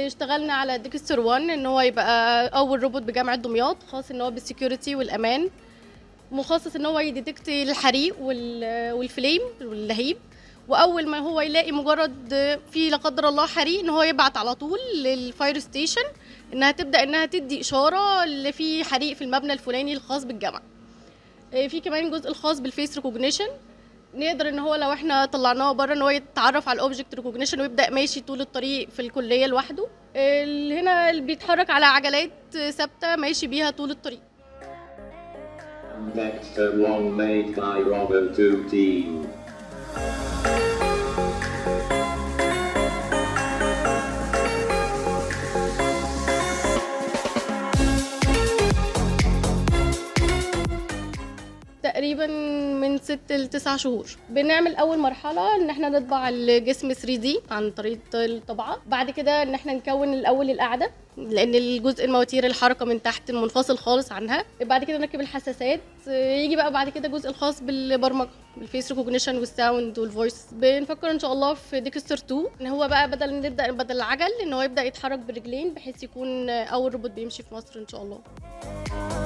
اشتغلنا على ديكستر 1 ان هو يبقى اول روبوت بجامعه دمياط خاص ان هو بالسكيورتي والامان مخصص ان هو يديتكت الحريق وال- والفليم واللهيب واول ما هو يلاقي مجرد في لا قدر الله حريق ان هو يبعت على طول للفاير ستيشن انها تبدا انها تدي اشاره اللي في حريق في المبنى الفلاني الخاص بالجامعه آه، في كمان الجزء الخاص بالفيس ريكوجنيشن نقدر ان هو لو احنا طلعناه بره ان هو يتعرف على الاوبجكت ريكوجنيشن ويبدا ماشي طول الطريق في الكليه لوحده اللي هنا اللي بيتحرك على عجلات ثابته ماشي بيها طول الطريق Dexter 1 made by Robo 2 Team. تقريبا من ست لتسع شهور بنعمل اول مرحله ان احنا نطبع الجسم 3 دي عن طريقه الطبعه بعد كده ان احنا نكون الاول القاعده لان الجزء المواتير الحركه من تحت منفصل خالص عنها بعد كده نركب الحساسات يجي بقى بعد كده الجزء الخاص بالبرمجه الفيس ريكوجنيشن والساوند والفويس بنفكر ان شاء الله في ديكستر 2 ان هو بقى بدل نبدا بدل العجل ان هو يبدا يتحرك برجلين بحيث يكون اول روبوت بيمشي في مصر ان شاء الله